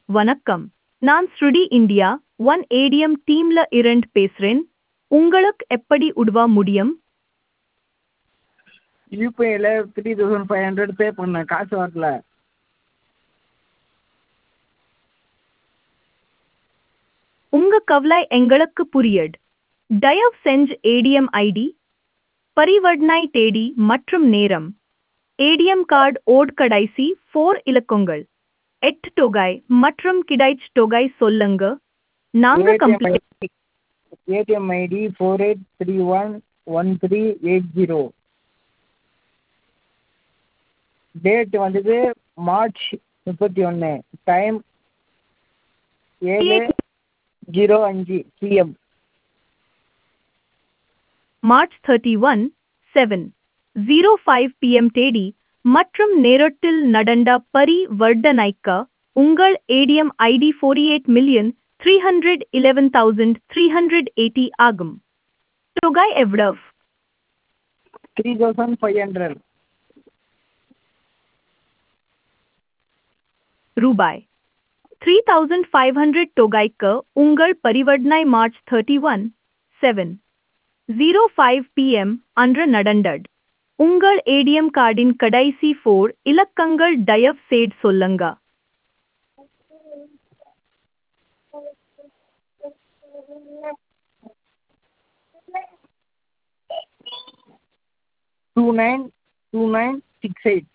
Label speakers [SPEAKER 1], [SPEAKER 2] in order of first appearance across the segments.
[SPEAKER 1] வணக்கம் நான் ஸ்ருடி இந்தியா ஒன் ஏடிஎம் டீம்ல இருந்து பேசுறேன் உங்களுக்கு எப்படி உதவ முடியும்
[SPEAKER 2] யூபிஐயில் three thousand five hundred pay பண்ணேன் காசு வரல
[SPEAKER 1] உங்க கவலை எங்களுக்கு புரியுது தயவு செஞ்சு ஏடிஎம் ஐடி பரிவர்த்தனை தேதி மற்றும் நேரம் ஏடிஎம் கார்டு ஓட் கடைசி ஃபோர் இலக்கங்கள் எட்டு தொகை மற்றும் கிடைச்ச தொகை சொல்லுங்க நாங்க complete
[SPEAKER 2] ATM ID four eight three one one three eight zero date வந்தது மார்ச் முப்பத்தி ஒன்று டைம் ஏழு ஜீரோ அஞ்சு PM
[SPEAKER 1] March thirty one seven zero five PM தேதி மற்றும் நேரத்தில் நடந்த பரிவர்த்தனைக்கு உங்கள் ATM ID forty eight million three hundred eleven thousand three hundred eighty ஆகும் தொகை எவ்வளவு
[SPEAKER 2] த்ரீ தௌசண்ட் ஃபைவ் ஹண்ட்ரட்
[SPEAKER 1] ரூபாய் த்ரீ தௌசண்ட் ஃபைவ் ஹண்ட்ரட் தொகைக்கு உங்கள் பரிவர்த்தனை March thirty one seven zero five PM அன்று நடந்தது உங்கள் ஏடிஎம் கார்டின் கடைசி ஃபோர் இலக்கங்கள் தயவு செய்து சொல்லுங்க
[SPEAKER 2] two nine two nine six eight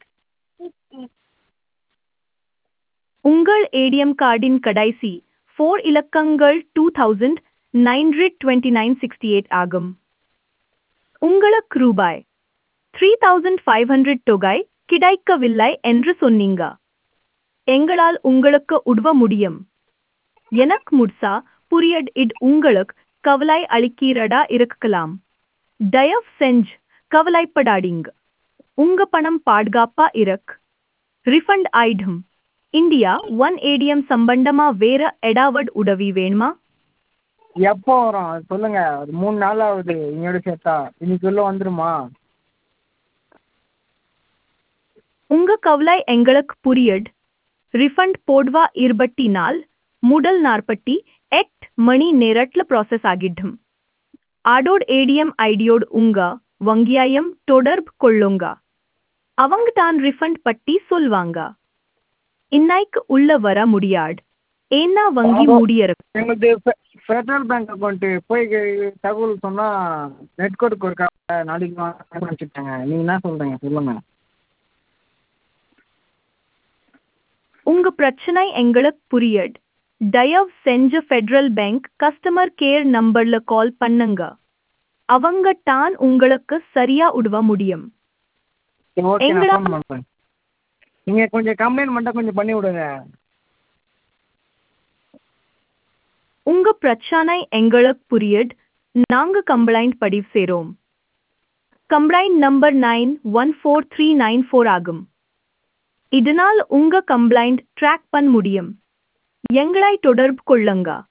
[SPEAKER 1] உங்கள் ஏடிஎம் கார்டின் கடைசி ஃபோர் இலக்கங்கள் two thousand nine twenty nine sixty eight ஆகும் உங்களுக்கு ரூபாய் த்ரீ தௌசண்ட் ஃபைவ் ஹண்ட்ரட் தொகை கிடைக்கவில்லை என்று சொன்னீங்க எங்களால் உங்களுக்கு உதவ முடியும் எனக்கு முட்சா புரியட் இட் உங்களுக்கு கவலை அளிக்கிறதா இருக்கலாம் தயவு செஞ்சு கவலைப்படாதீங்க உங்க பணம் பாதுகாப்பா இருக்கு ரிஃபண்ட் ஆயிடும் இந்தியா ஒன் ஏடிஎம் சம்பந்தமா வேற எடாவட் உதவி வேணுமா
[SPEAKER 2] எப்போ வரும் அது சொல்லுங்க ஒரு மூணு நாள் ஆகுது இன்னையோட சேர்த்தா இன்னைக்குள்ள வந்துருமா
[SPEAKER 1] உங்க கவலை எங்களுக்கு புரியட் ரிஃபண்ட் போடுவா இருபத்தி நாள் முதல் நாற்பத்தி எட் மணி நேரட்ல ப்ராசஸ் ஆகிடும் ஆடோட் ஏடிஎம் ஐடியோடு உங்க வங்கியாயம் தொடர்பு கொள்ளுங்க அவங்க தான் ரிஃபண்ட் பட்டி சொல்வாங்க இன்னைக்கு உள்ள வர முடியாது ஏன்னா வங்கி மூடியிருக்கு
[SPEAKER 2] எங்களுது ஃபெடரல் பேங்க் அக்கௌண்ட்டு போய் கே- தகவல் சொன்னால் நெட் கோடுக்கு ஒருக்கா நாளைக்கு வாங்க வச்சுட்டாங்க நீங்கள் என்ன சொல்கிறீங்க சொல்லுங்கள்
[SPEAKER 1] உங்க பிரச்சனை எங்களுக்கு புரியட் தயவு செஞ்சு ஃபெடரல் பேங்க் கஸ்டமர் கேர் நம்பர்ல கால் பண்ணுங்க அவங்க தான் உங்களுக்கு சரியா உதவ முடியும்
[SPEAKER 2] சரி ஓகே நான்
[SPEAKER 1] எங்கடா-
[SPEAKER 2] ஃபோன் பண்ணுறேன் நீங்கள் கொஞ்சம் கம்ப்ளைண்ட் மட்டும் கொஞ்சம் பண்ணி விடுங்க
[SPEAKER 1] உங்க பிரச்சனை எங்களுக்கு புரியட் நாங்க கம்ப்ளைண்ட் பதிவு செய்றோம் complaint number nine one four three nine four ஆகும் இதனால் உங்க கம்ப்ளைண்ட் ட்ராக் பண்ண முடியும் எங்களை தொடர்பு கொள்ளுங்க